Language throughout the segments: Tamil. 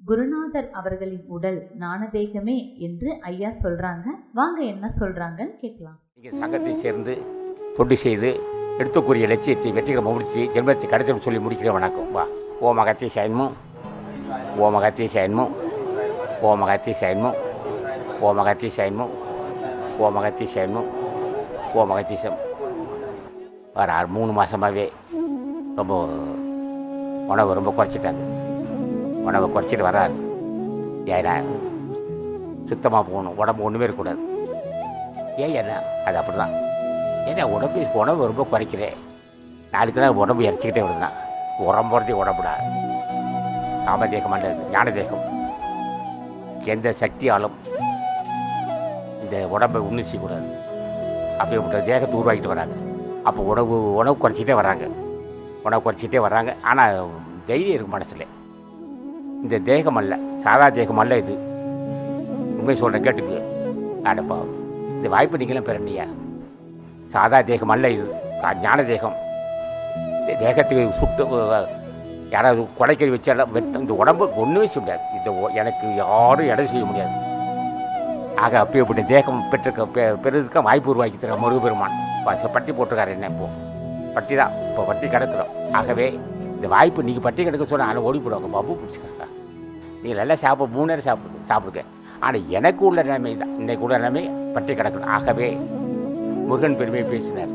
குருநாதர் அவர்களின் உடல் ஞானதேகமே என்று ஐயா சொல்றாங்க வாங்க என்ன சொல்றாங்கன்னு கேட்கலாம் நீங்கள் சங்கத்தை சேர்ந்து தொண்டு செய்து எடுத்துக்கூடிய லட்சியத்தை வெற்றிகரமாக முடித்து ஜென்மத்தை கடைசி சொல்லி முடிக்கிற வணக்கம் வா ஓ மகத்தி சயன்மும் ஓ மகத்தி சயன்மும் ஓ மகத்தி சயன்மும் ஓ மகத்தி சயன்மும் ஓ மகத்தி சயன்மும் ஓ மகத்தி சம் வர ஆறு மூணு மாதமாகவே ரொம்ப உணவு ரொம்ப குறைச்சிட்டாங்க உணவை குறைச்சிட்டு வர்றாரு ஏன்னா சுத்தமாக போகணும் உடம்பு ஒன்றுமே இருக்கக்கூடாது ஏன் என்ன அது அப்படி தான் ஏன்னா உடம்பு உணவு ரொம்ப குறைக்கிறேன் நாளுக்கு நாள் உடம்பு இறச்சிக்கிட்டே வருதுண்ணா உடம்புறதே உடம்புடா காமதேகம் அல்லது ஞானதேகம் எந்த சக்தியாலும் இந்த உடம்பை ஒன்றும் செய்யக்கூடாது அப்படிப்பட்ட தேகத்தை உருவாக்கிட்டு வராங்க அப்போ உணவு உணவு குறைச்சிக்கிட்டே வராங்க உணவு குறைச்சிக்கிட்டே வராங்க ஆனால் தைரியம் இருக்கு மனசில் இந்த தேகம் அல்ல சாதா தேகம் அல்ல இது உண்மை சொல்கிறேன் கேட்டுக்கு அடப்பா இந்த வாய்ப்பு நீங்களும் பெறண்டியா சாதா தேகம் அல்ல இது கா- ஞான தேகம் இந்த தேகத்துக்கு சுட்டு அஹ், யாராவது கொலைக்கறி வச்சாலும் வெட்ட இந்த உடம்பு ஒன்றுமே செய்ய முடியாது இந்த ஒ- எனக்கு யாரும் இடம் செய்ய முடியாது ஆக அப்பேற்பட்ட தேகம் பெற்றிருக்க பெ- பெறுறதுக்கு வாய்ப்பு உருவாக்கி தர முருகப்பெருமான் ப- பட்டி போட்டிருக்காரு என்ன இப்போ பட்டி தான் இப்போ பட்டி கிடக்குறோம் ஆகவே இந்த வாய்ப்பு நீங்கள் பட்டி கிடக்க சொன்னால் ஆனால் ஓடி போடுவாங்க பப்பு பிடிச்சிக்காங்க நீங்கள் நல்லா சாப்பிட மூணு நேரம் சாப்பிடுங்க சாப்பிடுங்க ஆனால் எனக்கு உள்ள நிலைமை தான் இன்னைக்கு உள்ள நிலைமை பட்டி கிடக்கணும் ஆகவே முருகன் பெருமையை பேசினார்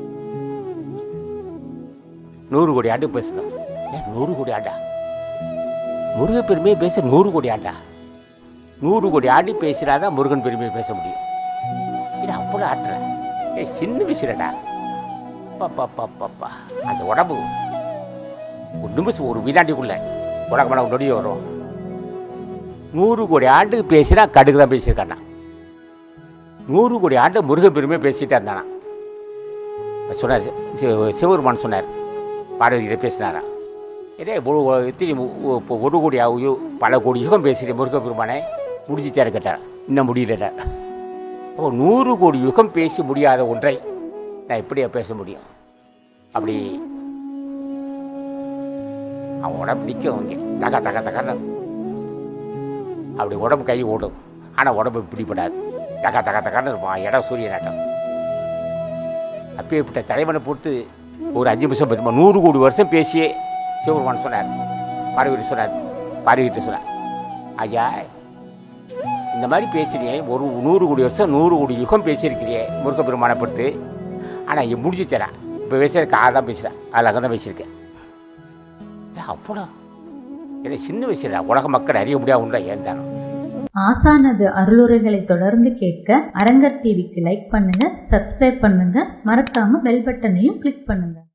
நூறு கோடி ஆண்டு பேசணும் ஏன் நூறு கோடி ஆண்டா முருக பெருமையை பேச நூறு கோடி ஆண்டா நூறு கோடி ஆண்டு பேசினாதான் முருகன் பெருமையை பேச முடியும் இது அவ்வளோ ஆட்டுற ஏ சின்ன விஷயடா பாப்பா பாப்பா அந்த உடம்பு ஒரு நிமிஷம் ஒரு வினாடிக்குள்ள உலகமான நொடி வரும் நூறு கோடி ஆண்டு பேசினா கடுகு தான் பேசியிருக்காண்ணா நூறு கோடி ஆண்டு முருகன் பெருமை பேசிட்டே இருந்தானா சொன்னார் சிவ- சிவபெருமான் சொன்னார் பார்வதிகிட்ட பேசினாரா இதே ஒரு இத்தனை மு- ஒ- இப்போ ஒரு கோடி ஆகுயோ பல கோடி யுகம் பேசுகிறேன் முருகன் பெருமானே முடிஞ்சிச்சாரு கேட்டார் இன்னும் முடியல அப்போ நூறு கோடி யுகம் பேசி முடியாத ஒன்றை நான் எப்படியா பேச முடியும் அப்படி அவன் உடம்பு நிற்கும் இங்கே தக தக தகன்னு அப்படி உடம்பு கை ஓடும் ஆனால் உடம்பு பிடிபடாது தக தக தகன்னு இருப்பான் இடம் சூரிய நாட்டம் அப்பேற்பட்ட தலைவனை பொறுத்து ஒரு அஞ்சு நிமிஷம் பத்து நிமிஷம், நூறு கோடி வருஷம் பேசியே சிவபெருமான் சொன்னார் பார்வதி சொன்னார் பார்வதிட்ட சொன்னார் ஐயா இந்த மாதிரி பேசுறியே ஒரு நூறு கோடி வருஷம் நூறு கோடி யுகம் பேசியிருக்கிறியே முருகப்பெருமானை பொறுத்து ஆனால் முடிச்சிச்சடா இப்போ பேசுகிறதுக்கு ஆ தான் பேசுகிறேன் அதில் அங்கே தான் பேசியிருக்கேன் ஏன் அவ்வளோ ஏன்னா சின்ன வயசுடா உலக மக்கள் அறிய முடியாது உண்டா ஏன் தானோ ஆசானது அருளுரைகளை தொடர்ந்து கேட்க அரங்கர் டிவிக்கு லைக் பண்ணுங்க சப்ஸ்கிரைப் பண்ணுங்க மறக்காம பெல் பட்டனையும் கிளிக் பண்ணுங்க